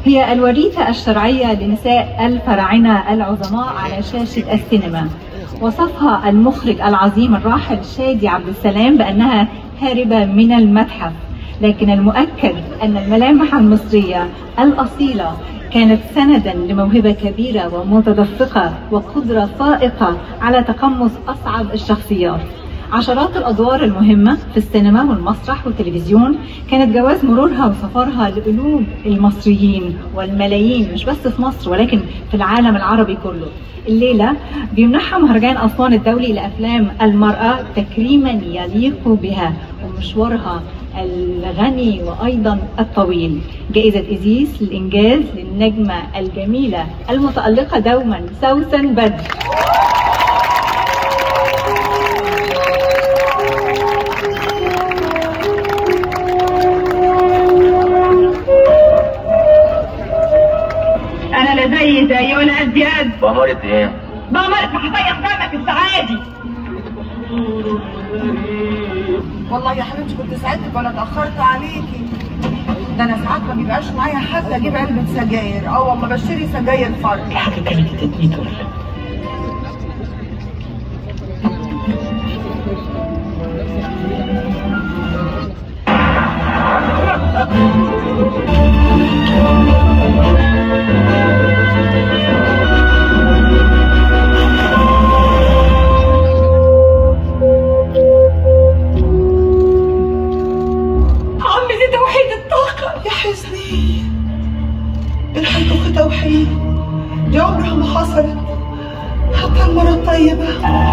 هي الوريثة الشرعية لنساء الفراعنة العظماء على شاشة السينما وصفها المخرج العظيم الراحل شادي عبد السلام بأنها هاربة من المتحف لكن المؤكد أن الملامح المصرية الأصيلة كانت سندا لموهبة كبيرة ومتدفقة وقدرة فائقة على تقمص أصعب الشخصيات عشرات الأدوار المهمة في السينما والمسرح والتلفزيون كانت جواز مرورها وسفرها لقلوب المصريين والملايين مش بس في مصر ولكن في العالم العربي كله الليلة بيمنحها مهرجان أسوان الدولي لأفلام المرأة تكريما يليق بها ومشوارها الغني وأيضا الطويل جائزة إزيس للإنجاز للنجمة الجميلة المتألقة دوما سوسن بدر انا لا زي زي ولا ازياد بأمارة ايه؟ بأمرك هطيح دمك السعادي والله يا حبيبتي كنت ساعدتك ولا اتاخرت عليكي ده انا ساعات ما بيبقاش معايا حتى اجيب علبه سجاير اه والله بشتري سجاير فرق حاجة كانت تدميت ولا عمي دي توحيد الطاقة يا حزني الحاج اخت توحيد دي عمرها ما حصلت حتى المرة الطيبة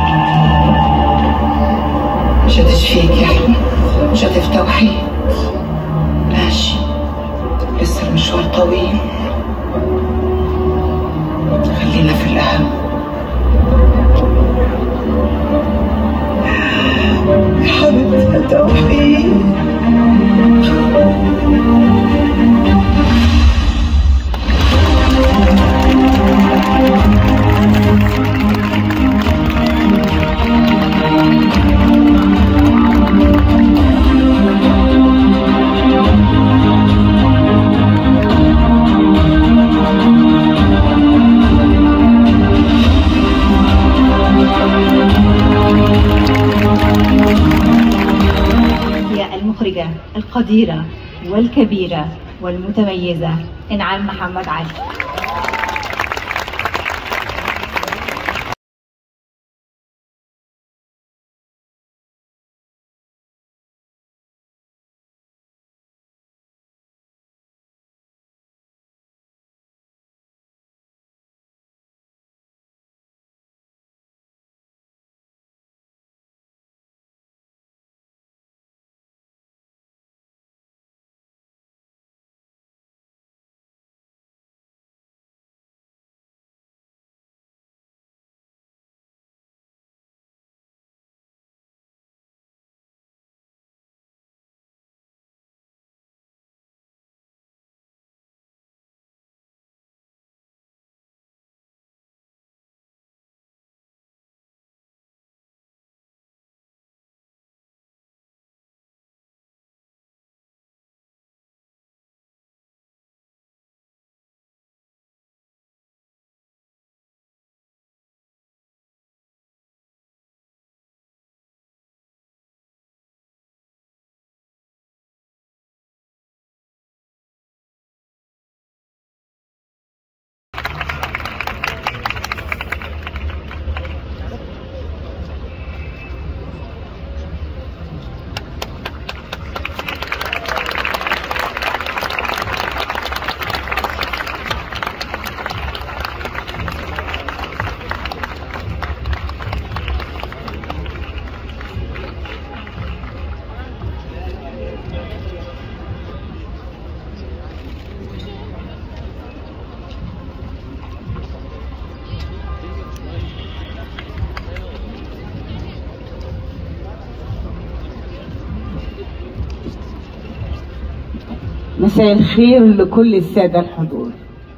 مش هتشفيك يا حبيبي مش هتفتوحي ماشي لسه المشوار طويل خلينا في الأهم يا حبيبتي يا توحيد هي المخرجة القديرة والكبيرة والمتميزة إنعام محمد علي مساء الخير لكل السادة الحضور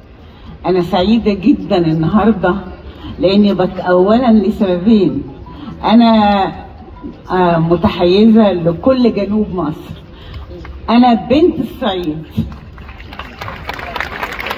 أنا سعيدة جدا النهاردة لأني بك أولا لسببين أنا آه، متحيزة لكل جنوب مصر أنا بنت الصعيد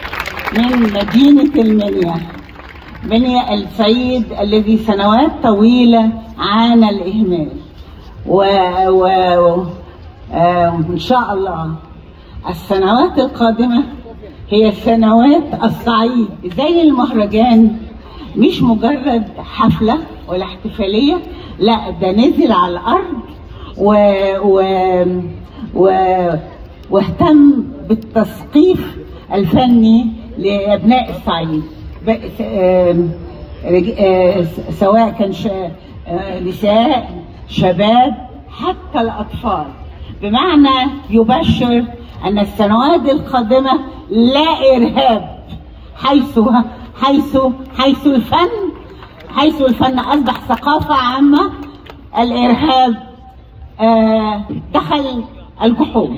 من مدينة المنيا منيا الصعيد الذي سنوات طويلة عانى الإهمال و... و... آه، وإن شاء الله السنوات القادمة هي سنوات الصعيد زي المهرجان مش مجرد حفلة ولا احتفالية لا ده نزل على الأرض و... و... و... واهتم بالتثقيف الفني لأبناء الصعيد ب- س- آم، رج- آه، س- سواء كان ش- آه، نساء شباب حتى الأطفال بمعنى يبشر أن السنوات القادمة لا إرهاب حيث حيث حيث الفن حيث الفن أصبح ثقافة عامة الإرهاب آه، دخل الجحور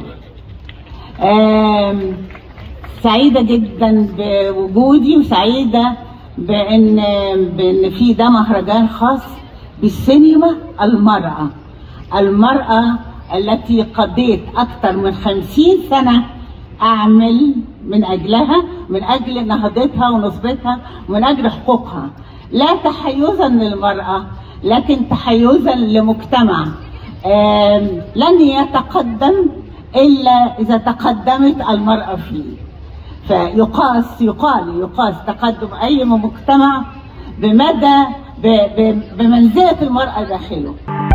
آم، سعيدة جدا بوجودي وسعيدة بأن بأن في ده مهرجان خاص بالسينما المرأة المرأة التي قضيت أكثر من خمسين سنة أعمل من أجلها من أجل نهضتها ونصرتها ومن أجل حقوقها لا تحيزا للمرأة لكن تحيزا لمجتمع آم، لن يتقدم إلا إذا تقدمت المرأة فيه فيقاس يقال يقاس تقدم أي مجتمع بمدى ب- ب- بمنزلة المرأة داخله